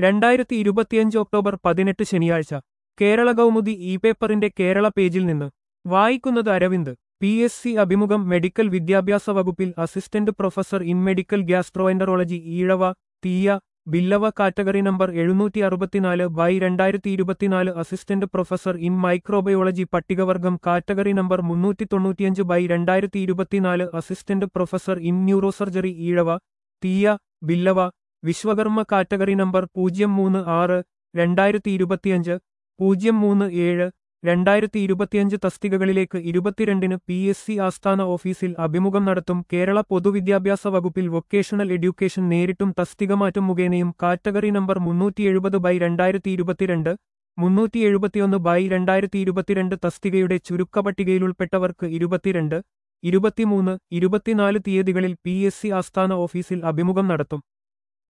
രണ്ടായിരത്തി ഇരുപത്തിയഞ്ച് ഒക്ടോബർ പതിനെട്ട് ശനിയാഴ്ച കേരള കൗമുദി ഇ പേപ്പറിന്റെ കേരള പേജിൽ നിന്ന് വായിക്കുന്നത് അരവിന്ദ് പി എസ് സി അഭിമുഖം മെഡിക്കൽ വിദ്യാഭ്യാസ വകുപ്പിൽ assistant professor in medical gastroenterology Ezhava Thiyya Billava category number എഴുന്നൂറ്റി അറുപത്തിനാല് ബൈ രണ്ടായിരത്തി ഇരുപത്തിനാല് അസിസ്റ്റന്റ് പ്രൊഫസർ ഇൻ മൈക്രോബയോളജി പട്ടികവർഗം കാറ്റഗറി നമ്പർ മുന്നൂറ്റി തൊണ്ണൂറ്റിയഞ്ച് ബൈ രണ്ടായിരത്തി ഇരുപത്തിനാല് assistant professor in neurosurgery Ezhava Thiyya Billava Vishwakarma category number പൂജ്യം മൂന്ന് ആറ് രണ്ടായിരത്തി ഇരുപത്തിയഞ്ച് പൂജ്യം മൂന്ന് ഏഴ് രണ്ടായിരത്തി ഇരുപത്തിയഞ്ച് തസ്തികകളിലേക്ക് ഇരുപത്തിരണ്ടിന് പി എസ് സി ആസ്ഥാന ഓഫീസിൽ അഭിമുഖം നടത്തും കേരള പൊതുവിദ്യാഭ്യാസ വകുപ്പിൽ വൊക്കേഷണൽ എഡ്യൂക്കേഷൻ നേരിട്ടും തസ്തികമാറ്റം മുഖേനയും കാറ്റഗറി നമ്പർ മുന്നൂറ്റി എഴുപത് ബൈ രണ്ടായിരത്തി ഇരുപത്തിരണ്ട് മുന്നൂറ്റി എഴുപത്തിയൊന്ന് ബൈ രണ്ടായിരത്തി ഇരുപത്തിരണ്ട് തസ്തികയുടെ ചുരുക്കപട്ടികയിലുൾപ്പെട്ടവർക്ക് ഇരുപത്തിരണ്ട് ഇരുപത്തിമൂന്ന് ഇരുപത്തിനാല് തീയതികളിൽ പി എസ് സി ആസ്ഥാന ഓഫീസിൽ അഭിമുഖം നടത്തും